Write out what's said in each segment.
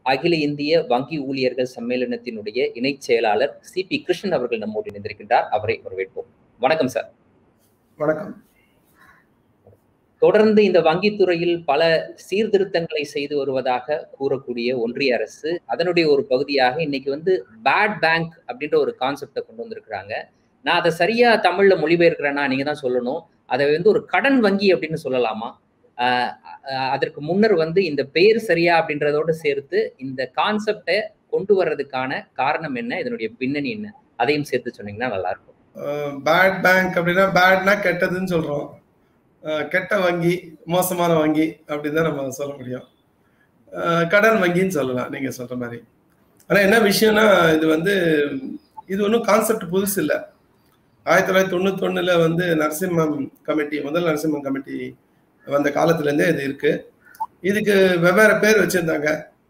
அகில இந்திய வங்கி ஊழியர்கள் சம்மேளனத்தினுடைய இணைச் செயலாளர் சி பி கிருஷ்ணன் அவர்கள் நம்மோடு இணைந்திருக்கின்றார் அவரை வரவேற்போம் வணக்கம் சார் வணக்கம் தொடர்ந்து இந்த வங்கித்துறையில் பல சீர்திருத்தங்களை செய்து வருவதாக கூறக்கூடிய ஒன்றிய அரசு அதனுடைய ஒரு பகுதியாக இன்னைக்கு வந்து பேட் பேங்க் அப்படின்ற ஒரு கான்செப்டை கொண்டு வந்திருக்கிறாங்க நான் அதை சரியா தமிழ்ல மொழிபெயர்க்கிறேன்னா நீங்க தான் சொல்லணும் அதை வந்து ஒரு கடன் வங்கி அப்படின்னு சொல்லலாமா அதற்கு முன்னர் வந்து இந்த பெயர் சரியா அப்படின்றதோட சேர்த்து இந்த கான்செப்டை கொண்டு வர்றதுக்கான காரணம் என்ன இதனுடைய பின்னணி என்ன அதையும் சேர்த்து சொன்னீங்கன்னா நல்லா இருக்கும் பேட் பேங்க் அப்படின்னா பேட்னா கெட்டதுன்னு சொல்றோம் கெட்ட வங்கி மோசமான வங்கி அப்படின்னு தான் நம்ம சொல்ல முடியும் கடன் வங்கின்னு சொல்லலாம் நீங்க சொல்ற மாதிரி ஆனா என்ன விஷயம்னா இது வந்து இது ஒன்றும் கான்செப்ட் புதுசு இல்லை ஆயிரத்தி தொள்ளாயிரத்தி தொண்ணூத்தி ஒண்ணுல வந்து நரசிம்மம் கமிட்டி முதல் நரசிம்மம் கமிட்டி வந்த காலத்துலேருந்தே இது இருக்கு இதுக்கு வெவ்வேறு பேர் வச்சிருந்தாங்க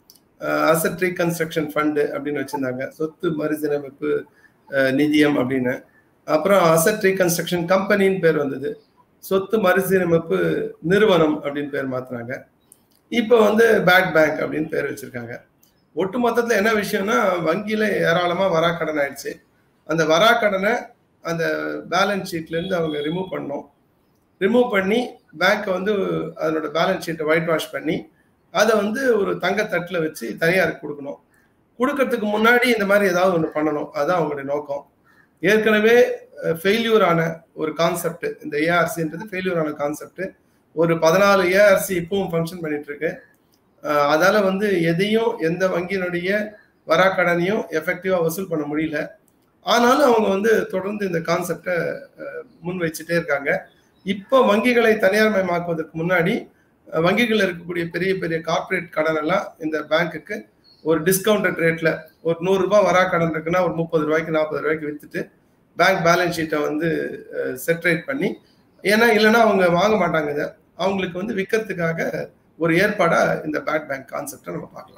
அசட் ரீகன்ஸ்ட்ரக்ஷன் ஃபண்டு அப்படின்னு வச்சிருந்தாங்க சொத்து மறுசீரமைப்பு நிதியம் அப்படின்னு அப்புறம் அசட் ரீகன்ஸ்ட்ரக்ஷன் கம்பெனின்னு பேர் வந்தது சொத்து மறுசீரமைப்பு நிறுவனம் அப்படின்னு பேர் மாத்துறாங்க இப்போ வந்து பேட் பேங்க் அப்படின்னு பேர் வச்சிருக்காங்க ஒட்டு மொத்தத்தில் என்ன விஷயம்னா வங்கியில ஏராளமா வராக்கடன் ஆயிடுச்சு அந்த வராக்கடனை அந்த பேலன்ஸ் ஷீட்லேருந்து அவங்க ரிமூவ் பண்ணோம் ரிமூவ் பண்ணி பேங்க்கை வந்து அதனோட பேலன்ஸ் ஷீட்டை ஒயிட் வாஷ் பண்ணி அதை வந்து ஒரு தங்கத்தட்டில் வச்சு தனியாருக்கு கொடுக்கணும் கொடுக்கறதுக்கு முன்னாடி இந்த மாதிரி ஏதாவது ஒன்று பண்ணணும் அதுதான் அவங்களுடைய நோக்கம் ஏற்கனவே ஃபெயில்யூர் ஆன ஒரு கான்செப்ட் இந்த ஏஆர்சின்றது ஃபெயில்யூர் ஆன கான்செப்ட் ஒரு பதினாலு ஏஆர்சி இப்பவும் ஃபங்க்ஷன் பண்ணிட்டு இருக்கு அதால வந்து எதையும் எந்த வங்கியினுடைய வராக்கடனையும் எஃபெக்டிவா வசூல் பண்ண முடியல ஆனாலும் அவங்க வந்து தொடர்ந்து இந்த கான்செப்டை முன் வச்சுட்டே இருக்காங்க இப்போ வங்கிகளை தனியார்மயமாக்குவதற்கு முன்னாடி வங்கிகள் இருக்கக்கூடிய பெரிய பெரிய கார்பரேட் கடன் எல்லாம் இந்த பேங்க்குக்கு ஒரு டிஸ்கவுண்டட் ரேட்ல ஒரு நூறு ரூபாய் வரா கடன் இருக்குன்னா ஒரு முப்பது ரூபாய்க்கு நாற்பது ரூபாய்க்கு வித்துட்டு பேங்க் பேலன்ஸ் ஷீட்டை வந்து செட்ரேட் பண்ணி ஏன்னா இல்லைன்னா அவங்க வாங்க மாட்டாங்க இதை அவங்களுக்கு வந்து விற்கிறதுக்காக ஒரு ஏற்பாடா இந்த பேட் பேங்க் கான்செப்டை நம்ம பார்க்கலாம்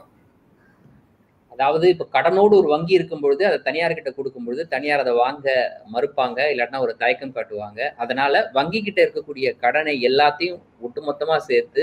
அதாவது இப்ப கடனோடு ஒரு வங்கி இருக்கும் பொழுது அதை தனியார்கிட்ட கொடுக்கும் பொழுது தனியார் அதை வாங்க மறுப்பாங்க இல்லாட்டினா ஒரு தயக்கம் காட்டுவாங்க அதனால வங்கி கிட்ட இருக்கக்கூடிய கடனை எல்லாத்தையும் ஒட்டுமொத்தமா சேர்த்து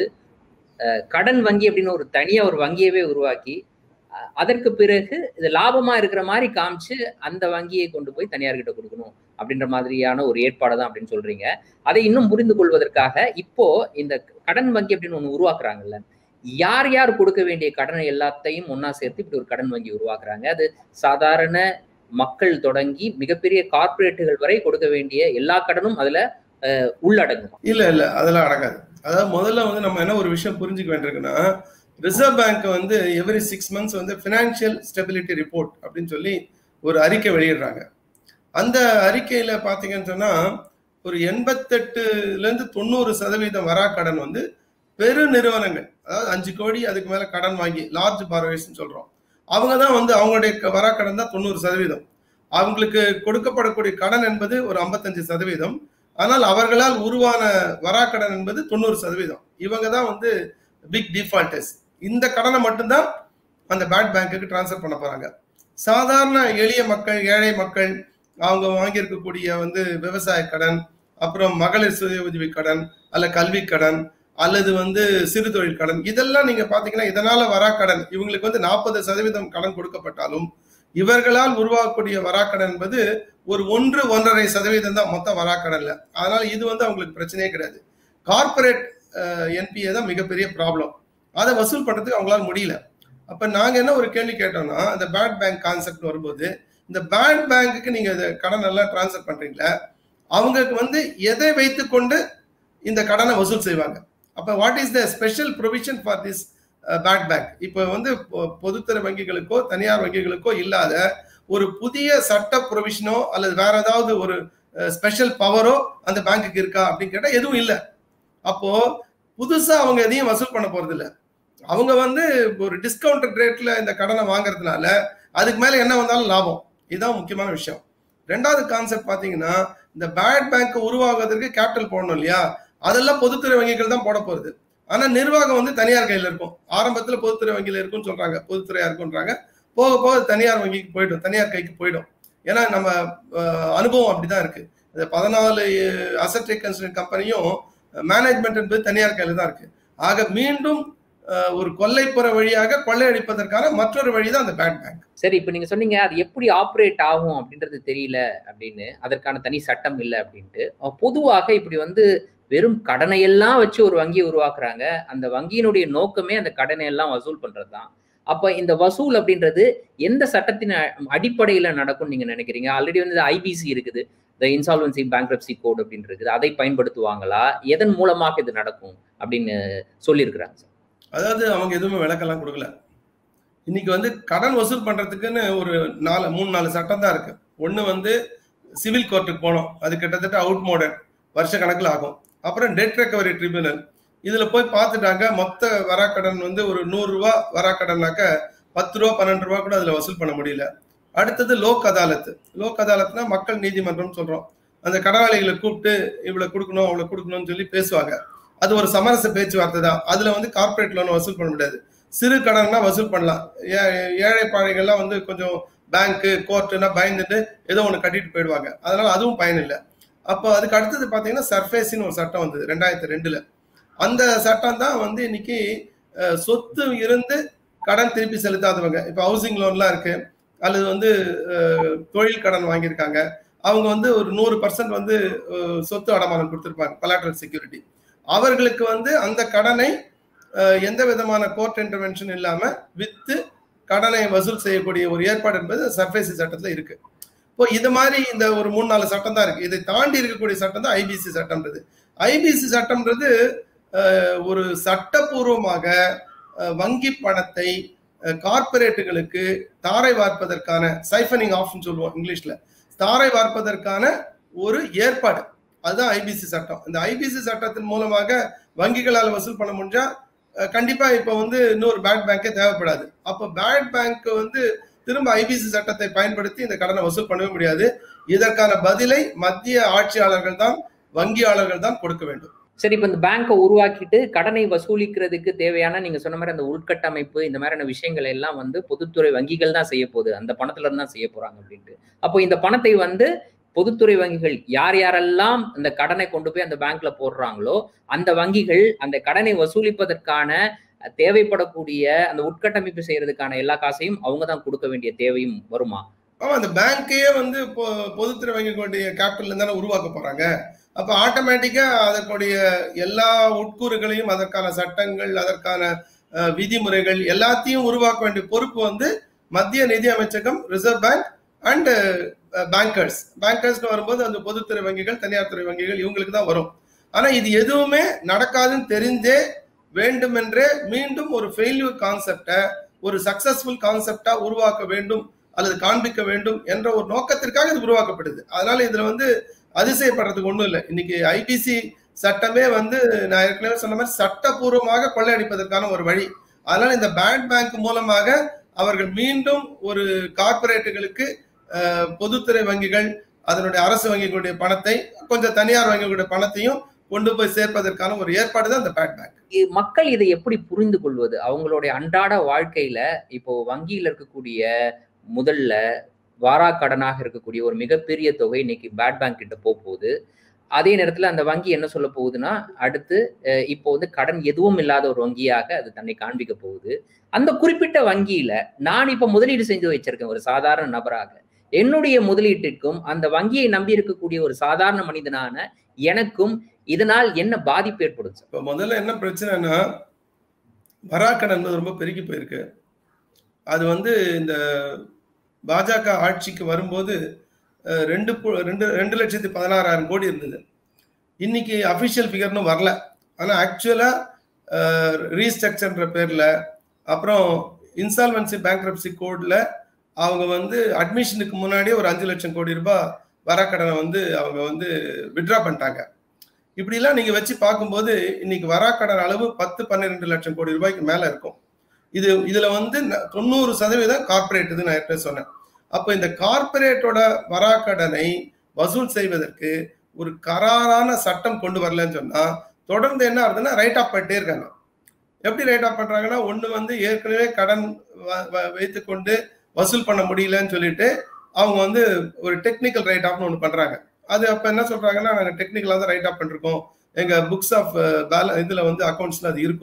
கடன் வங்கி அப்படின்னு ஒரு தனியா ஒரு வங்கியவே உருவாக்கி அதற்கு பிறகு இது லாபமா இருக்கிற மாதிரி காமிச்சு அந்த வங்கியை கொண்டு போய் தனியார்கிட்ட கொடுக்கணும் அப்படின்ற மாதிரியான ஒரு ஏற்பாடு தான் அப்படின்னு சொல்றீங்க அதை இன்னும் புரிந்து கொள்வதற்காக இப்போ இந்த கடன் வங்கி அப்படின்னு ஒண்ணு உருவாக்குறாங்கல்ல யார் யார் கொடுக்க வேண்டிய கடனை எல்லாத்தையும் ஒன்னா சேர்த்து இப்படி ஒரு கடன் வங்கி உருவாக்குறாங்க அது சாதாரண மக்கள் தொடங்கி மிகப்பெரிய கார்பரேட்டுகள் வரை கொடுக்க வேண்டிய எல்லா கடனும் அதுல உள்ளடங்கும் இல்ல இல்ல அதெல்லாம் அடங்காது அதாவது முதல்ல வந்து நம்ம என்ன ஒரு விஷயம் புரிஞ்சுக்க வேண்டியிருக்குன்னா ரிசர்வ் பேங்க் வந்து எவ்ரி சிக்ஸ் மந்த்ஸ் வந்து ஃபினான்ஷியல் ஸ்டெபிலிட்டி ரிப்போர்ட் அப்படின்னு சொல்லி ஒரு அறிக்கை வெளியிடுறாங்க அந்த அறிக்கையில பாத்தீங்கன்னு சொன்னா ஒரு எண்பத்தெட்டுல இருந்து தொண்ணூறு சதவீதம் வரா கடன் வந்து பெரு நிறுவனங்கள் அதாவது அஞ்சு கோடி அதுக்கு மேல கடன் வாங்கி லார்ஜ் பார்வேஸ் சொல்றோம் அவங்க தான் வந்து அவங்களுடைய வரா கடன் தான் தொண்ணூறு சதவீதம் அவங்களுக்கு கொடுக்கப்படக்கூடிய கடன் என்பது ஒரு ஐம்பத்தஞ்சு சதவீதம் ஆனால் அவர்களால் உருவான வராக்கடன் என்பது தொண்ணூறு சதவீதம் இவங்க தான் வந்து பிக் டிஃபால்டர்ஸ் இந்த கடனை மட்டும்தான் அந்த பேட் பேங்க்குக்கு டிரான்ஸ்ஃபர் பண்ண போறாங்க சாதாரண எளிய மக்கள் ஏழை மக்கள் அவங்க வாங்கியிருக்கக்கூடிய வந்து விவசாய கடன் அப்புறம் மகளிர் சுய உதவி கடன் அல்ல கல்வி கடன் அல்லது வந்து சிறு தொழில் கடன் இதெல்லாம் நீங்க பாத்தீங்கன்னா இதனால வரா கடன் இவங்களுக்கு வந்து நாற்பது சதவீதம் கடன் கொடுக்கப்பட்டாலும் இவர்களால் உருவாகக்கூடிய வராக்கடன் என்பது ஒரு ஒன்று ஒன்றரை சதவீதம் தான் மொத்த வராக்கடன்ல அதனால இது வந்து அவங்களுக்கு பிரச்சனையே கிடையாது கார்பரேட் என்பிஏ தான் மிகப்பெரிய ப்ராப்ளம் அதை வசூல் பண்றதுக்கு அவங்களால முடியல அப்ப நாங்க என்ன ஒரு கேள்வி கேட்டோம்னா இந்த பேட் பேங்க் கான்செப்ட் வரும்போது இந்த பேட் பேங்க்குக்கு நீங்க கடன் எல்லாம் டிரான்ஸ்ஃபர் பண்றீங்களா அவங்களுக்கு வந்து எதை வைத்து கொண்டு இந்த கடனை வசூல் செய்வாங்க அப்ப what is the special provision for this bad bank இப்போ வந்து பொதுத்துறை வங்கிகளுக்கோ தனியார் வங்கிகளுக்கோ இல்லாத ஒரு புதிய சட்ட ப்ரொவிஷனோ அல்லது வேற ஏதாவது ஒரு ஸ்பெஷல் பவரோ அந்த பேங்க்குக்கு இருக்கா அப்படின்னு கேட்டால் எதுவும் இல்லை அப்போ புதுசா அவங்க எதையும் வசூல் பண்ண போறது இல்லை அவங்க வந்து ஒரு டிஸ்கவுண்ட் ரேட்ல இந்த கடனை வாங்குறதுனால அதுக்கு மேல என்ன வந்தாலும் லாபம் இதுதான் முக்கியமான விஷயம் ரெண்டாவது கான்செப்ட் பாத்தீங்கன்னா இந்த பேட் பேங்க் உருவாகுவதற்கு கேபிட்டல் போடணும் இல்லையா அதெல்லாம் பொதுத்துறை வங்கிகள் தான் போட போறது ஆனா நிர்வாகம் வந்து தனியார் கையில இருக்கும் ஆரம்பத்துல பொதுத்துறை வங்கியில இருக்கும்னு சொல்றாங்க பொதுத்துறையா இருக்குன்றாங்க போக போக தனியார் வங்கிக்கு போயிடும் தனியார் கைக்கு போயிடும் ஏன்னா நம்ம அனுபவம் அப்படிதான் இருக்கு இந்த பதினாலு அசட் ரீகன்ஸ்ட்ரக்ஷன் கம்பெனியும் மேனேஜ்மெண்ட் என்பது தனியார் கையில தான் இருக்கு ஆக மீண்டும் ஒரு கொள்ளைப்புற வழியாக கொள்ளையடிப்பதற்கான மற்றொரு வழிதான் அந்த பேட் பேங்க் சரி இப்ப நீங்க சொன்னீங்க அது எப்படி ஆப்ரேட் ஆகும் அப்படின்றது தெரியல அப்படின்னு அதற்கான தனி சட்டம் இல்லை அப்படின்ட்டு பொதுவாக இப்படி வந்து வெறும் கடனை எல்லாம் வச்சு ஒரு வங்கியை உருவாக்குறாங்க அந்த வங்கியினுடைய நோக்கமே அந்த கடனை எல்லாம் வசூல் பண்றதுதான் அப்ப இந்த வசூல் அப்படின்றது எந்த சட்டத்தின் அடிப்படையில நடக்கும் நீங்க நினைக்கிறீங்க ஆல்ரெடி வந்து ஐபிசி இருக்குது இந்த இன்சால்வன்சி பேங்க்ரப்சி கோட் அப்படின்னு இருக்குது அதை பயன்படுத்துவாங்களா எதன் மூலமாக இது நடக்கும் அப்படின்னு சொல்லியிருக்கிறாங்க சார் அதாவது அவங்க எதுவுமே விளக்கெல்லாம் கொடுக்கல இன்னைக்கு வந்து கடன் வசூல் பண்றதுக்குன்னு ஒரு நாலு மூணு நாலு சட்டம் தான் இருக்கு ஒன்று வந்து சிவில் கோர்ட்டுக்கு போனோம் அது கிட்டத்தட்ட அவுட் மோடர்ன் வருஷ கணக்கில் ஆகும் அப்புறம் டெட் ரெக்கவரி ட்ரிபியூனல் இதுல போய் பார்த்துட்டாங்க மொத்த வராக்கடன் வந்து ஒரு நூறு ரூபா வராக்கடன்னாக்க பத்து ரூபா பன்னெண்டு ரூபா கூட அதுல வசூல் பண்ண முடியல அடுத்தது லோக் அதாலத்து லோக் அதாலத்னா மக்கள் நீதிமன்றம் சொல்றோம் அந்த கடனாளிகளை கூப்பிட்டு இவ்வளவு கொடுக்கணும் அவ்வளவு கொடுக்கணும்னு சொல்லி பேசுவாங்க அது ஒரு சமரச பேச்சுவார்த்தை தான் அதுல வந்து கார்பரேட் லோன் வசூல் பண்ண முடியாது சிறு கடன்னா வசூல் பண்ணலாம் ஏழை பாழைகள்லாம் வந்து கொஞ்சம் பேங்க்கு கோர்ட்டுனா பயந்துட்டு ஏதோ ஒன்று கட்டிட்டு போயிடுவாங்க அதனால அதுவும் பயன் இல்லை அப்போ அதுக்கு அடுத்தது பார்த்தீங்கன்னா சர்ஃபேஸ்னு ஒரு சட்டம் வந்தது ரெண்டாயிரத்தி ரெண்டுல அந்த சட்டம் தான் வந்து இன்னைக்கு சொத்து இருந்து கடன் திருப்பி செலுத்தாதவங்க இப்போ ஹவுசிங் லோன்லாம் இருக்கு அல்லது வந்து தொழில் கடன் வாங்கியிருக்காங்க அவங்க வந்து ஒரு நூறு பர்சன்ட் வந்து சொத்து அடமானம் கொடுத்துருப்பாங்க கொலாட்ரல் செக்யூரிட்டி அவர்களுக்கு வந்து அந்த கடனை எந்த விதமான கோர்ட் இன்டர்வென்ஷன் இல்லாம வித்து கடனை வசூல் செய்யக்கூடிய ஒரு ஏற்பாடு என்பது சர்ஃபேசி சட்டத்துல இருக்கு இப்போ இது மாதிரி இந்த ஒரு மூணு நாலு சட்டம் தான் இருக்கு இதை தாண்டி இருக்கக்கூடிய சட்டம் தான் ஐபிசி சட்டம்ன்றது ஐபிசி சட்டம்ன்றது ஒரு சட்டப்பூர்வமாக வங்கி பணத்தை கார்பரேட்டுகளுக்கு தாரை வார்ப்பதற்கான சைஃபனிங் ஆஃப்னு சொல்லுவோம் இங்கிலீஷ்ல தாரை வார்ப்பதற்கான ஒரு ஏற்பாடு அதுதான் ஐபிசி சட்டம் இந்த ஐபிசி சட்டத்தின் மூலமாக வங்கிகளால் வசூல் பண்ண முடிஞ்சா கண்டிப்பா இப்ப வந்து இன்னொரு பேட் பேங்கே தேவைப்படாது அப்போ பேட் பேங்க் வந்து திரும்ப ஐபிசி சட்டத்தை பயன்படுத்தி இந்த கடனை வசூல் பண்ணவே முடியாது இதற்கான பதிலை மத்திய ஆட்சியாளர்கள் தான் வங்கியாளர்கள் தான் கொடுக்க வேண்டும் சரி இப்போ இந்த பேங்கை உருவாக்கிட்டு கடனை வசூலிக்கிறதுக்கு தேவையான நீங்க சொன்ன மாதிரி அந்த உள்கட்டமைப்பு இந்த மாதிரியான விஷயங்கள் எல்லாம் வந்து பொதுத்துறை வங்கிகள் தான் செய்ய போகுது அந்த பணத்துல இருந்து தான் செய்ய போறாங்க அப்படின்ட்டு அப்போ இந்த பணத்தை வந்து பொதுத்துறை வங்கிகள் யார் யாரெல்லாம் இந்த கடனை கொண்டு போய் அந்த பேங்க்ல போடுறாங்களோ அந்த வங்கிகள் அந்த கடனை வசூலிப்பதற்கான தேவைப்படக்கூடிய அந்த உட்கட்டமைப்பு செய்யறதுக்கான எல்லா காசையும் அவங்க தான் கொடுக்க வேண்டிய தேவையும் வருமா ஆமா அந்த பேங்கையே வந்து பொதுத்துறை வங்கிகளுடைய கேபிட்டல் தானே உருவாக்க போறாங்க அப்ப ஆட்டோமேட்டிக்கா அதற்குடைய எல்லா உட்கூறுகளையும் அதற்கான சட்டங்கள் அதற்கான விதிமுறைகள் எல்லாத்தையும் உருவாக்க வேண்டிய பொறுப்பு வந்து மத்திய நிதி அமைச்சகம் ரிசர்வ் பேங்க் அண்ட் பேங்கர்ஸ் பேங்கர்ஸ்னு வரும்போது அந்த பொதுத்துறை வங்கிகள் தனியார் துறை வங்கிகள் இவங்களுக்கு தான் வரும் ஆனா இது எதுவுமே நடக்காதுன்னு தெரிஞ்சே வேண்டுமென்றே மீண்டும் ஒரு ஃபெயில்யூர் கான்செப்டை ஒரு சக்சஸ்ஃபுல் கான்செப்டா உருவாக்க வேண்டும் அல்லது காண்பிக்க வேண்டும் என்ற ஒரு நோக்கத்திற்காக இது உருவாக்கப்படுது அதனால இதுல வந்து அதிசயப்படுறதுக்கு ஒன்றும் இல்லை இன்னைக்கு ஐபிசி சட்டமே வந்து நான் ஏற்கனவே சொன்ன மாதிரி சட்டபூர்வமாக கொள்ளையடிப்பதற்கான ஒரு வழி அதனால இந்த பேட் பேங்க் மூலமாக அவர்கள் மீண்டும் ஒரு கார்பரேட்டுகளுக்கு பொதுத்துறை வங்கிகள் அதனுடைய அரசு வங்கிகளுடைய பணத்தை கொஞ்சம் தனியார் வங்கிகளுடைய பணத்தையும் கொண்டு போய் சேர்ப்பதற்கான ஒரு ஏற்பாடு தான் இந்த பேட் பேங்க் மக்கள் இதை எப்படி புரிந்து கொள்வது அவங்களுடைய அன்றாட வாழ்க்கையில இப்போ வங்கியில் இருக்கக்கூடிய முதல்ல வாரா கடனாக இருக்கக்கூடிய ஒரு மிகப்பெரிய தொகை இன்னைக்கு பேட் பேங்க் கிட்ட போக போகுது அதே நேரத்துல அந்த வங்கி என்ன சொல்ல போகுதுன்னா அடுத்து இப்போ வந்து கடன் எதுவும் இல்லாத ஒரு வங்கியாக அது தன்னை காண்பிக்க போகுது அந்த குறிப்பிட்ட வங்கியில நான் இப்ப முதலீடு செஞ்சு வச்சிருக்கேன் ஒரு சாதாரண நபராக என்னுடைய முதலீட்டிற்கும் அந்த வங்கியை நம்பி இருக்கக்கூடிய ஒரு சாதாரண மனிதனான எனக்கும் இதனால் என்ன பாதிப்பு ஏற்படும் இப்போ முதல்ல என்ன பிரச்சனைனா வராக்கடன் என்பது ரொம்ப பெருகி போயிருக்கு அது வந்து இந்த பாஜக ஆட்சிக்கு வரும்போது ரெண்டு ரெண்டு ரெண்டு லட்சத்தி பதினாறாயிரம் கோடி இருந்தது இன்னைக்கு அஃபிஷியல் ஃபிகர்னு வரல ஆனால் ஆக்சுவலாக ரீஸ்ட்ரக்சர்ன்ற பேரில் அப்புறம் இன்சால்வன்சி பேங்க்ரப்சி கோடில் அவங்க வந்து அட்மிஷனுக்கு முன்னாடியே ஒரு அஞ்சு லட்சம் கோடி ரூபாய் வராக்கடனை வந்து அவங்க வந்து விட்ரா பண்ணிட்டாங்க இப்படிலாம் நீங்கள் வச்சு பார்க்கும்போது இன்னைக்கு வராக்கடன் அளவு பத்து பன்னிரெண்டு லட்சம் கோடி ரூபாய்க்கு மேலே இருக்கும் இது இதுல வந்து தொண்ணூறு சதவீதம் கார்பரேட் இது நான் ஏற்கனவே சொன்னேன் அப்போ இந்த கார்பரேட்டோட வராக்கடனை வசூல் செய்வதற்கு ஒரு கராரான சட்டம் கொண்டு வரலன்னு சொன்னா தொடர்ந்து என்ன ஆகுதுன்னா ரைட் ஆஃப் பண்ணிட்டே இருக்காங்க எப்படி ரைட் ஆஃப் பண்றாங்கன்னா ஒண்ணு வந்து ஏற்கனவே கடன் வைத்துக்கொண்டு வசூல் பண்ண முடியலன்னு சொல்லிட்டு அவங்க வந்து ஒரு டெக்னிக்கல் ரைட் ஆஃப்னு ஒன்று பண்றாங்க அது அப்ப என்ன சொல்றாங்கன்னா நாங்கள் டெக்னிக்கலாக தான் ரைட் ஆஃப் பண்ணிருக்கோம் எங்க புக்ஸ் ஆஃப் பேல இதுல வந்து அக்கௌண்ட்ஸ்ல அது இருக்கும்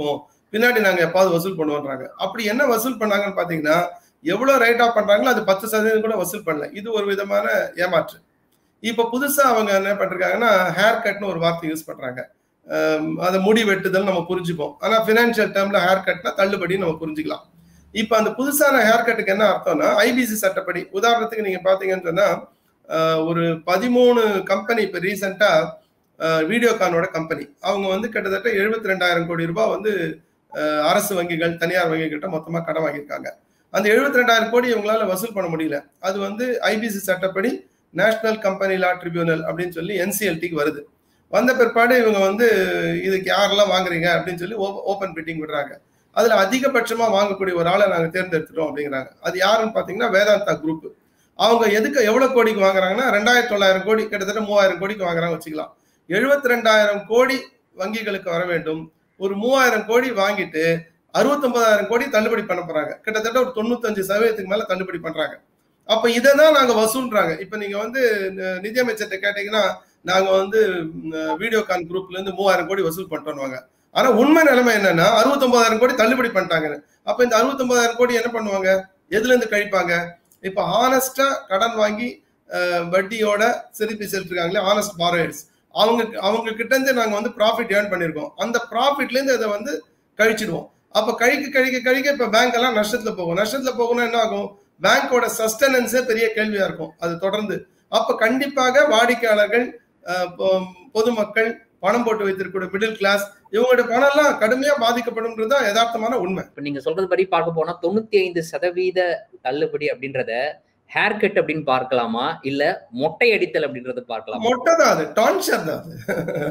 பின்னாடி நாங்க எப்பாவது வசூல் பண்ணுவோன்றாங்க அப்படி என்ன வசூல் பண்ணாங்கன்னு பாத்தீங்கன்னா எவ்வளவு ரைட் ஆஃப் பண்றாங்களோ அது பத்து சதவீதம் கூட வசூல் பண்ணல இது ஒரு விதமான ஏமாற்று இப்ப புதுசா அவங்க என்ன பண்றாங்கன்னா ஹேர் கட்னு ஒரு வார்த்தை யூஸ் பண்றாங்க அதை முடி வெட்டுதல் நம்ம புரிஞ்சுப்போம் ஆனா பினான்சியல் டேர்ம்ல ஹேர் கட்னா தள்ளுபடி நம்ம புரிஞ்சுக்கலாம் இப்ப அந்த புதுசான ஹேர் கட்டுக்கு என்ன அர்த்தம்னா ஐபிசி சட்டப்படி உதாரணத்துக்கு நீங்க பாத்தீங்கன்னு சொன்னா ஒரு பதிமூணு கம்பெனி இப்ப ரீசெண்டா வீடியோகானோட கம்பெனி அவங்க வந்து கிட்டத்தட்ட எழுபத்தி ரெண்டாயிரம் கோடி ரூபாய் வந்து அரசு வங்கிகள் தனியார் வங்கிகிட்ட மொத்தமா கடன் வாங்கியிருக்காங்க அந்த எழுபத்தி ரெண்டாயிரம் கோடி இவங்களால வசூல் பண்ண முடியல அது வந்து ஐபிசி சட்டப்படி நேஷனல் கம்பெனி லா ட்ரிபியூனல் அப்படின்னு சொல்லி என்சிஎல்டிக்கு வருது வந்த பிற்பாடு இவங்க வந்து இதுக்கு யாரெல்லாம் வாங்குறீங்க அப்படின்னு சொல்லி ஓப்பன் பிட்டிங் விடுறாங்க அதுல அதிகபட்சமா வாங்கக்கூடிய ஒரு ஆளை நாங்க தேர்ந்தெடுத்துட்டோம் அப்படிங்கிறாங்க அது யாருன்னு பாத்தீங்கன்னா வேதாந்தா குரூப் அவங்க எதுக்கு எவ்வளவு கோடிக்கு வாங்குறாங்கன்னா ரெண்டாயிரத்தி தொள்ளாயிரம் கோடி கிட்டத்தட்ட மூவாயிரம் கோடிக்கு வாங்குறாங்க வச்சுக்கலாம் எழுபத்தி ரெண்டாயிரம் கோடி வங்கிகளுக்கு வர வேண்டும் ஒரு மூவாயிரம் கோடி வாங்கிட்டு அறுபத்தொன்பதாயிரம் கோடி தள்ளுபடி பண்ண போறாங்க கிட்டத்தட்ட ஒரு தொண்ணூத்தஞ்சு சதவீதத்துக்கு மேல தள்ளுபடி பண்றாங்க அப்ப இதை தான் நாங்க வசூல்றாங்க இப்ப நீங்க வந்து நிதியமைச்சர்கிட்ட கேட்டீங்கன்னா நாங்க வந்து வீடியோகான் குரூப்ல இருந்து மூவாயிரம் கோடி வசூல் பண்ணிட்டோம்வாங்க ஆனா உண்மை நிலைமை என்னன்னா அறுபத்தொன்பதாயிரம் கோடி தள்ளுபடி பண்ணிட்டாங்க அப்ப இந்த அறுபத்தொன்பதாயிரம் கோடி என்ன பண்ணுவாங்க எதுல இருந்து கழிப்பாங்க இப்ப ஆனஸ்டா கடன் வாங்கி வட்டியோட திருப்பி செலுத்திருக்காங்களே ஆனஸ்ட் பாரோயர்ஸ் அவங்க அவங்க கிட்ட இருந்து நாங்க வந்து ப்ராஃபிட் ஏர்ன் பண்ணிருக்கோம் அந்த ப்ராஃபிட்ல இருந்து அதை வந்து கழிச்சிடுவோம் அப்ப கழிக்க கழிக்க கழிக்க இப்ப பேங்க் எல்லாம் நஷ்டத்துல போகும் நஷ்டத்துல போகணும்னா என்ன ஆகும் பேங்கோட சஸ்டனன்ஸே பெரிய கேள்வியா இருக்கும் அது தொடர்ந்து அப்ப கண்டிப்பாக வாடிக்கையாளர்கள் பொதுமக்கள் பணம் போட்டு வைத்திருக்கக்கூடிய மிடில் கிளாஸ் இவங்களோட பணம் எல்லாம் கடுமையா பாதிக்கப்படும்ன்றது தான் யதார்த்தமான உண்மை இப்ப நீங்க சொல்றது படி பார்க்க போனா தொண்ணூத்தி ஐந்து சதவீத தள்ளுபடி அப்படின்றத ஹேர் கட் அப்படின்னு பார்க்கலாமா இல்ல மொட்டை அடித்தல் அப்படின்றத பார்க்கலாமா மொட்டை தான் அது டான்ஷர் தான் அது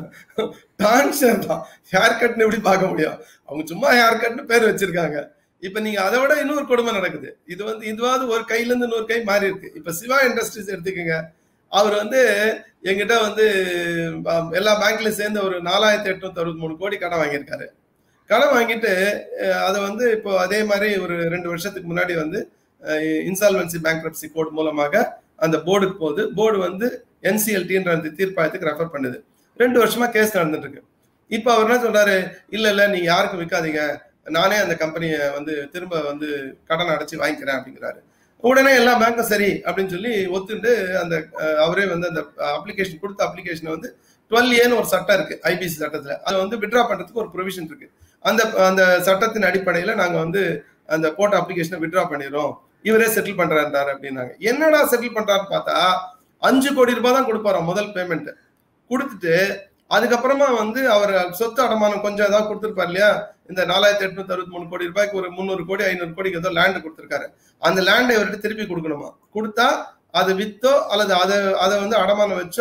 டான்ஷர் தான் ஹேர் கட்னு எப்படி பார்க்க முடியும் அவங்க சும்மா ஹேர் கட்னு பேர் வச்சிருக்காங்க இப்ப நீங்க அதை விட இன்னொரு கொடுமை நடக்குது இது வந்து இதுவாவது ஒரு கையில இருந்து இன்னொரு கை மாறி இருக்கு இப்ப சிவா இண்டஸ்ட்ரீஸ் எடுத்துக்கோங்க அவர் வந்து எங்கிட்ட வந்து எல்லா பேங்க்லயும் சேர்ந்து ஒரு நாலாயிரத்தி எட்நூத்தி அறுபத்தி மூணு கோடி கடன் வாங்கியிருக்காரு கடன் வாங்கிட்டு அதை வந்து இப்போ அதே மாதிரி ஒரு ரெண்டு வருஷத்துக்கு முன்னாடி வந்து இன்சால்வன்சி பேங்க்ரப்சி கோட் மூலமாக அந்த போர்டுக்கு போகுது போர்டு வந்து என்சிஎல்டின்ற அந்த தீர்ப்பாயத்துக்கு ரெஃபர் பண்ணுது ரெண்டு வருஷமா கேஸ் நடந்துட்டு இருக்கு இப்போ அவர் என்ன சொல்றாரு இல்ல இல்ல நீங்க யாருக்கும் விற்காதீங்க நானே அந்த கம்பெனியை வந்து திரும்ப வந்து கடன் அடைச்சு வாங்கிக்கிறேன் அப்படிங்கிறாரு உடனே எல்லா பேங்க்கும் சரி அப்படின்னு சொல்லி ஒத்துட்டு அந்த அவரே வந்து அந்த அப்ளிகேஷன் கொடுத்த அப்ளிகேஷனை வந்து டுவெல் ஏன்னு ஒரு சட்டம் இருக்கு ஐபிசி சட்டத்துல அதை வந்து விட்ரா பண்றதுக்கு ஒரு ப்ரொவிஷன் இருக்கு அந்த அந்த சட்டத்தின் அடிப்படையில நாங்க வந்து அந்த போட்ட அப்ளிகேஷனை விட்ரா பண்ணிடுறோம் இவரே செட்டில் பண்றாரு அப்படின்னாங்க என்னடா செட்டில் பண்றாருன்னு பார்த்தா அஞ்சு கோடி ரூபாய் தான் கொடுப்பாராம் முதல் பேமெண்ட் கொடுத்துட்டு அதுக்கப்புறமா வந்து அவர் சொத்து அடமானம் கொஞ்சம் ஏதாவது கொடுத்துருப்பாரு இல்லையா இந்த நாலாயிரத்தி எட்நூத்தி அறுபத்தி மூணு கோடி ரூபாய்க்கு ஒரு முந்நூறு கோடி ஐநூறு கோடிக்கு ஏதோ லேண்ட் கொடுத்துருக்காரு அந்த லேண்டை இவர்கிட்ட திருப்பி கொடுக்கணுமா கொடுத்தா அதை வித்தோ அல்லது அதை அதை வந்து அடமானம் வச்சோ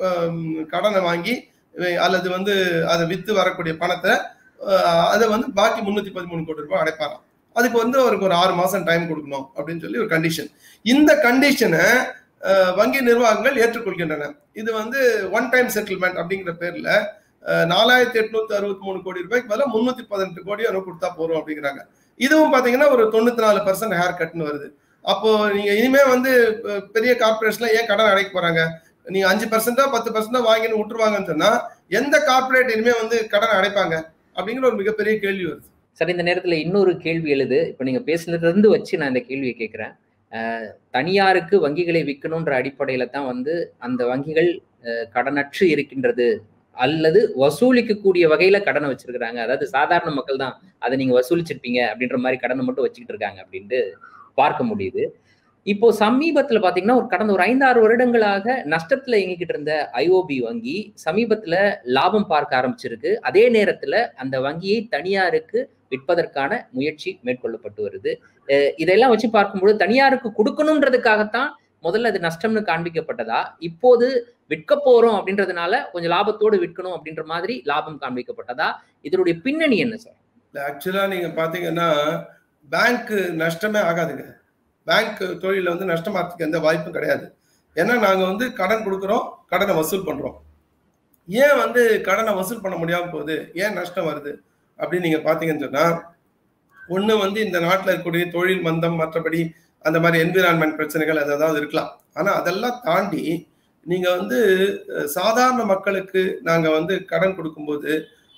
கடனை வாங்கி அல்லது வந்து அதை வித்து வரக்கூடிய பணத்தை அதை வந்து பாக்கி முன்னூத்தி பதிமூணு கோடி ரூபாய் அடைப்பாராம் அதுக்கு வந்து அவருக்கு ஒரு ஆறு மாசம் டைம் கொடுக்கணும் அப்படின்னு சொல்லி ஒரு கண்டிஷன் இந்த கண்டிஷனை வங்கி நிர்வாகங்கள் ஏற்றுக்கொள்கின்றன இது வந்து ஒன் டைம் செட்டில்மெண்ட் அப்படிங்கிற பேர்ல நாலாயிரத்தி எட்நூத்தி அறுபத்தி மூணு கோடி ரூபாய்க்கு பதிலாக முன்னூத்தி பதினெட்டு கோடி அவங்க கொடுத்தா போறோம் அப்படிங்கிறாங்க இதுவும் பாத்தீங்கன்னா ஒரு தொண்ணூத்தி நாலு பர்சன்ட் ஹேர் கட்னு வருது அப்போ நீங்க இனிமே வந்து பெரிய கார்பரேஷன்ல ஏன் கடன் அடைக்க போறாங்க நீங்க அஞ்சு பர்சன்டா பத்து பர்சன்டா வாங்கின்னு விட்டுருவாங்கன்னு சொன்னா எந்த கார்பரேட் இனிமே வந்து கடன் அடைப்பாங்க அப்படிங்கிற ஒரு மிகப்பெரிய கேள்வி வருது சார் இந்த நேரத்துல இன்னொரு கேள்வி எழுது இப்ப நீங்க பேசுனதுல இருந்து வச்சு நான் இந்த கேள்வியை கேட்கிறேன் தனியாருக்கு வங்கிகளை விற்கணுன்ற அடிப்படையில தான் வந்து அந்த வங்கிகள் கடனற்று இருக்கின்றது அல்லது வசூலிக்கக்கூடிய வகையில கடனை வச்சிருக்கிறாங்க அதாவது சாதாரண மக்கள் தான் அதை நீங்க வசூலிச்சிருப்பீங்க அப்படின்ற மாதிரி கடனை மட்டும் வச்சுக்கிட்டு இருக்காங்க அப்படின்ட்டு பார்க்க முடியுது இப்போ சமீபத்துல பாத்தீங்கன்னா ஒரு கடந்த ஒரு ஐந்தாறு வருடங்களாக நஷ்டத்துல இயங்கிக்கிட்டு இருந்த ஐஓபி வங்கி சமீபத்துல லாபம் பார்க்க ஆரம்பிச்சிருக்கு அதே நேரத்துல அந்த வங்கியை தனியாருக்கு விற்பதற்கான முயற்சி மேற்கொள்ளப்பட்டு வருது இதெல்லாம் வச்சு பார்க்கும்போது தனியாருக்கு கொடுக்கணுன்றதுக்காகத்தான் முதல்ல அது நஷ்டம்னு காண்பிக்கப்பட்டதா இப்போது விற்க போறோம் அப்படின்றதுனால கொஞ்சம் லாபத்தோடு விற்கணும் அப்படின்ற மாதிரி லாபம் காண்பிக்கப்பட்டதா இதனுடைய பின்னணி என்ன சார் ஆக்சுவலா நீங்க பாத்தீங்கன்னா பேங்க் நஷ்டமே ஆகாதுங்க பேங்க் தொழில வந்து நஷ்டமாகிறதுக்கு எந்த வாய்ப்பும் கிடையாது ஏன்னா நாங்க வந்து கடன் கொடுக்குறோம் கடனை வசூல் பண்றோம் ஏன் வந்து கடனை வசூல் பண்ண முடியாம போகுது ஏன் நஷ்டம் வருது அப்படின்னு நீங்க பாத்தீங்கன்னு சொன்னா ஒண்ணு வந்து இந்த நாட்டில் இருக்கக்கூடிய தொழில் மந்தம் மற்றபடி அந்த மாதிரி என்விரான்மெண்ட் பிரச்சனைகள் ஏதாவது இருக்கலாம் ஆனா அதெல்லாம் தாண்டி நீங்க வந்து சாதாரண மக்களுக்கு நாங்க வந்து கடன் கொடுக்கும்போது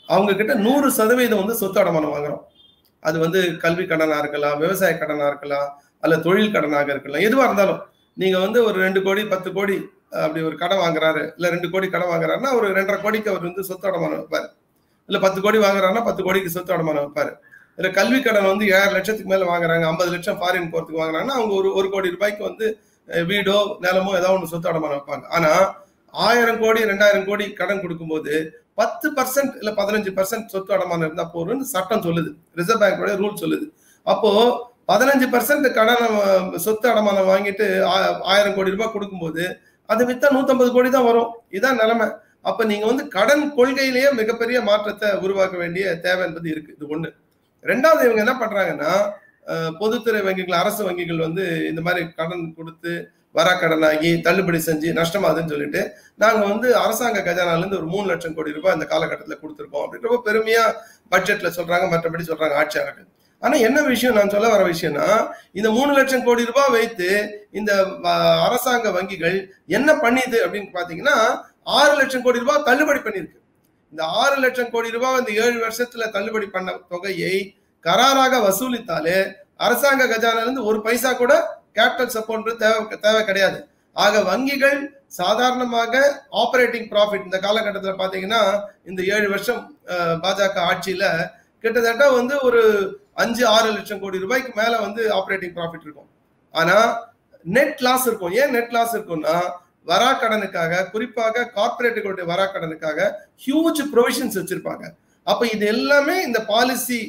அவங்க கிட்ட நூறு சதவீதம் வந்து சொத்து அடமானம் வாங்குறோம் அது வந்து கல்வி கடனா இருக்கலாம் விவசாய கடனா இருக்கலாம் அல்ல தொழில் கடனாக இருக்கலாம் எதுவா இருந்தாலும் நீங்க வந்து ஒரு ரெண்டு கோடி பத்து கோடி அப்படி ஒரு கடன் வாங்குறாரு இல்ல ரெண்டு கோடி கடன் வாங்குறாருன்னா ஒரு ரெண்டரை கோடிக்கு அவர் வந்து சொத்து அடமானம் வைப்பாரு இல்ல பத்து கோடி வாங்குறாருன்னா பத்து கோடிக்கு சொத்து அடமானம் வைப்பாரு இல்ல கல்வி கடன் வந்து ஏழு லட்சத்துக்கு மேல வாங்குறாங்க ஐம்பது லட்சம் ஃபாரின் போறதுக்கு வாங்குறாங்கன்னா அவங்க ஒரு ஒரு கோடி ரூபாய்க்கு வந்து வீடோ நிலமோ ஏதோ ஒன்று சொத்து அடமானம் வைப்பாங்க ஆனா ஆயிரம் கோடி ரெண்டாயிரம் கோடி கடன் கொடுக்கும்போது பத்து பர்சன்ட் இல்ல பதினஞ்சு பர்சன்ட் சொத்து அடமானம் இருந்தா போறோம்னு சட்டம் சொல்லுது ரிசர்வ் பேங்கோட ரூல் சொல்லுது அப்போ பதினஞ்சு பர்சன்ட் கடனை சொத்து அடமானம் வாங்கிட்டு ஆயிரம் கோடி ரூபாய் கொடுக்கும்போது அது வித்தா நூத்தம்பது கோடி தான் வரும் இதான் நிலைமை அப்ப நீங்க வந்து கடன் கொள்கையிலேயே மிகப்பெரிய மாற்றத்தை உருவாக்க வேண்டிய தேவை என்பது இருக்கு இது ஒண்ணு ரெண்டாவது இவங்க என்ன பண்றாங்கன்னா பொதுத்துறை வங்கிகள் அரசு வங்கிகள் வந்து இந்த மாதிரி கடன் கொடுத்து வராக்கடனாகி தள்ளுபடி செஞ்சு நஷ்டமாதுன்னு சொல்லிட்டு நாங்க வந்து அரசாங்க கஜானால இருந்து ஒரு மூணு லட்சம் கோடி ரூபாய் இந்த காலகட்டத்தில் கொடுத்துருக்கோம் அப்படின்னு ரொம்ப பெருமையா பட்ஜெட்ல சொல்றாங்க மற்றபடி சொல்றாங்க ஆட்சியாளர்கள் ஆனா என்ன விஷயம் நான் சொல்ல வர விஷயம்னா இந்த மூணு லட்சம் கோடி ரூபாய் வைத்து இந்த அரசாங்க வங்கிகள் என்ன பண்ணிது அப்படின்னு பாத்தீங்கன்னா ஆறு லட்சம் கோடி ரூபாய் தள்ளுபடி பண்ணிருக்கு இந்த ஆறு லட்சம் கோடி ரூபாய் இந்த ஏழு வருஷத்துல தள்ளுபடி பண்ண தொகையை கராராக வசூலித்தாலே அரசாங்க கஜானால இருந்து ஒரு பைசா கூட கேபிட்டல் சப்போர்ட் தேவை தேவை கிடையாது ஆக வங்கிகள் சாதாரணமாக ஆபரேட்டிங் ப்ராஃபிட் இந்த காலகட்டத்தில் பார்த்தீங்கன்னா இந்த ஏழு வருஷம் பாஜக ஆட்சியில கிட்டத்தட்ட வந்து ஒரு அஞ்சு ஆறு லட்சம் கோடி ரூபாய்க்கு மேல வந்து ஆப்ரேட்டிங் ப்ராஃபிட் இருக்கும் ஆனா நெட் லாஸ் இருக்கும் ஏன் நெட் லாஸ் இருக்கும்னா வராக்கடனுக்காக குறிப்பாக கார்பரேட்டுகளுடைய வராக்கடனுக்காக ஹியூஜ் ப்ரொவிஷன்ஸ் வச்சிருப்பாங்க அப்ப இது எல்லாமே இந்த பாலிசி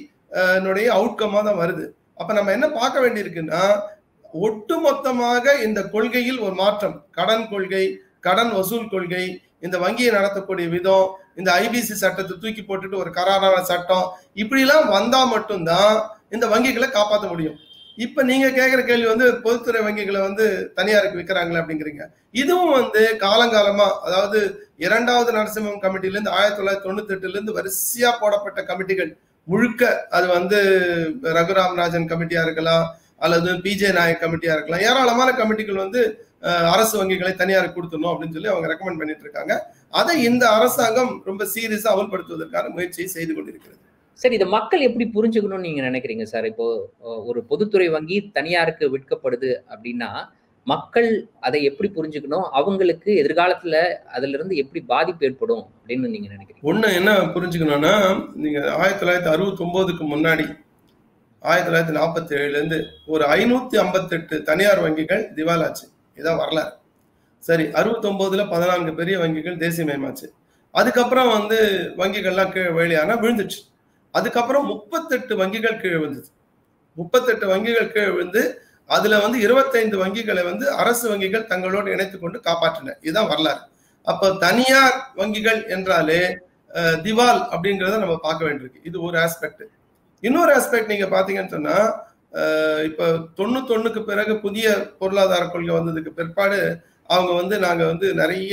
அவுட்கமா தான் வருது அப்ப நம்ம என்ன பார்க்க வேண்டியிருக்குன்னா ஒட்டுமொத்தமாக இந்த கொள்கையில் ஒரு மாற்றம் கடன் கொள்கை கடன் வசூல் கொள்கை இந்த வங்கியை நடத்தக்கூடிய விதம் இந்த ஐபிசி சட்டத்தை தூக்கி போட்டுட்டு ஒரு கராரான சட்டம் இப்படிலாம் வந்தா மட்டும்தான் இந்த வங்கிகளை காப்பாற்ற முடியும் இப்ப நீங்க கேட்கிற கேள்வி வந்து பொதுத்துறை வங்கிகளை வந்து தனியாருக்கு விற்கிறாங்களே அப்படிங்கிறீங்க இதுவும் வந்து காலங்காலமா அதாவது இரண்டாவது நரசிம்மம் கமிட்டில இருந்து ஆயிரத்தி தொள்ளாயிரத்தி தொண்ணூத்தி எட்டுல இருந்து வரிசையா போடப்பட்ட கமிட்டிகள் முழுக்க அது வந்து ரகுராம் ராஜன் கமிட்டியா இருக்கலாம் அல்லது பிஜே நாயக் கமிட்டியா இருக்கலாம் ஏராளமான கமிட்டிகள் வந்து அரசு வங்கிகளை தனியாருக்கு கொடுத்துடணும் அப்படின்னு சொல்லி அவங்க ரெக்கமெண்ட் பண்ணிட்டு இருக்காங்க அதை இந்த அரசாங்கம் ரொம்ப சீரியஸா அமல்படுத்துவதற்கான முயற்சியை செய்து கொண்டிருக்கிறது சரி இதை மக்கள் எப்படி புரிஞ்சுக்கணும்னு நீங்க நினைக்கிறீங்க சார் இப்போ ஒரு பொதுத்துறை வங்கி தனியாருக்கு விற்கப்படுது அப்படின்னா மக்கள் அதை எப்படி புரிஞ்சுக்கணும் அவங்களுக்கு எதிர்காலத்துல அதுல இருந்து எப்படி பாதிப்பு ஏற்படும் அப்படின்னு நீங்க நினைக்கிறீங்க ஒண்ணு என்ன புரிஞ்சுக்கணும்னா நீங்க ஆயிரத்தி தொள்ளாயிரத்தி அறுபத்தி ஒன்பதுக்கு முன்னாடி ஆயிரத்தி தொள்ளாயிரத்தி நாற்பத்தி ஏழுல இருந்து ஒரு ஐநூத்தி ஐம்பத்தி எட்டு தனியார் வங்கிகள் திவாலாச்சு இதான் வரலாறு சரி அறுபத்தி ஒன்பதுல பதினான்கு பெரிய வங்கிகள் தேசியமயமாச்சு அதுக்கப்புறம் வந்து வங்கிகள்லாம் கீழே வெளியானா விழுந்துச்சு அதுக்கப்புறம் முப்பத்தெட்டு வங்கிகள் கீழே விழுந்தது முப்பத்தெட்டு வங்கிகள் கீழே விழுந்து அதுல வந்து இருபத்தைந்து வங்கிகளை வந்து அரசு வங்கிகள் தங்களோடு இணைத்து கொண்டு காப்பாற்றின இதுதான் வரலாறு அப்ப தனியார் வங்கிகள் என்றாலே திவால் அப்படிங்கிறத நம்ம பார்க்க வேண்டியிருக்கு இது ஒரு ஆஸ்பெக்ட் இன்னொரு ஆஸ்பெக்ட் நீங்க பாத்தீங்கன்னு சொன்னா இப்ப தொண்ணூத்தொன்னுக்கு பிறகு புதிய பொருளாதார கொள்கை வந்ததுக்கு பிற்பாடு அவங்க வந்து நாங்க வந்து நிறைய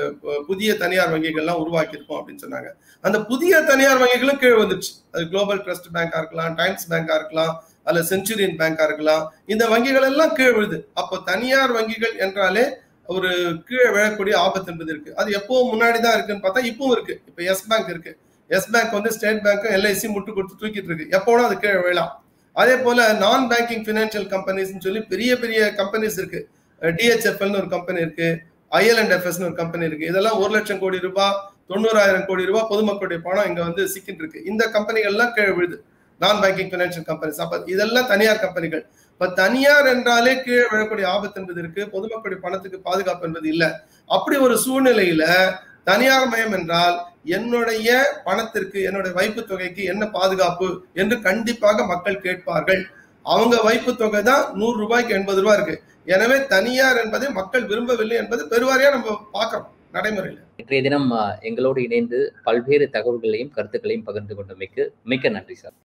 புதிய தனியார் வங்கிகள்லாம் உருவாக்கியிருக்கோம் அப்படின்னு சொன்னாங்க அந்த புதிய தனியார் வங்கிகளும் கீழே வந்துச்சு அது குளோபல் ட்ரஸ்ட் பேங்கா இருக்கலாம் டைம்ஸ் பேங்கா இருக்கலாம் அல்ல செஞ்சுரியன் பேங்கா இருக்கலாம் இந்த வங்கிகள் எல்லாம் கீழே விழுது அப்போ தனியார் வங்கிகள் என்றாலே ஒரு கீழே விழக்கூடிய ஆபத்து என்பது இருக்கு அது எப்பவும் முன்னாடி தான் இருக்குன்னு பார்த்தா இப்பவும் இருக்கு இப்போ எஸ் பேங்க் இருக்கு எஸ் பேங்க் வந்து ஸ்டேட் பேங்க்கும் எல்ஐசி முட்டு கொடுத்து தூக்கிட்டு இருக்கு எப்போனா அது கீழே விழலாம் அதே போல நான் பேங்கிங் பினான்சியல் கம்பெனிஸ்னு சொல்லி பெரிய பெரிய கம்பெனிஸ் இருக்கு டிஹெச்எஃப்எல்னு ஒரு கம்பெனி இருக்கு ஐஎல்என்எஃப்எஸ்னு ஒரு கம்பெனி இருக்கு இதெல்லாம் ஒரு லட்சம் கோடி ரூபாய் தொண்ணூறாயிரம் கோடி ரூபாய் பொதுமக்களுடைய பணம் இங்க வந்து சிக்கிட்டு இருக்கு இந்த கம்பெனிகள்லாம் கீழே விழுது நான் பேங்கிங் பினான்சியல் கம்பெனிஸ் அப்ப இதெல்லாம் தனியார் கம்பெனிகள் இப்ப தனியார் என்றாலே கீழே விழக்கூடிய ஆபத்து என்பது இருக்கு பொதுமக்களுடைய பணத்துக்கு பாதுகாப்பு என்பது இல்லை அப்படி ஒரு சூழ்நிலையில தனியார் மயம் என்றால் என்னுடைய பணத்திற்கு என்னுடைய வைப்பு தொகைக்கு என்ன பாதுகாப்பு என்று கண்டிப்பாக மக்கள் கேட்பார்கள் அவங்க வைப்பு தொகை தான் நூறு ரூபாய்க்கு எண்பது ரூபாய் இருக்கு எனவே தனியார் என்பதை மக்கள் விரும்பவில்லை என்பது பெருவாரியா நம்ம பார்க்கிறோம் நடைமுறையில் இன்றைய தினம் எங்களோடு இணைந்து பல்வேறு தகவல்களையும் கருத்துக்களையும் பகிர்ந்து கொண்டமைக்கு மிக்க நன்றி சார்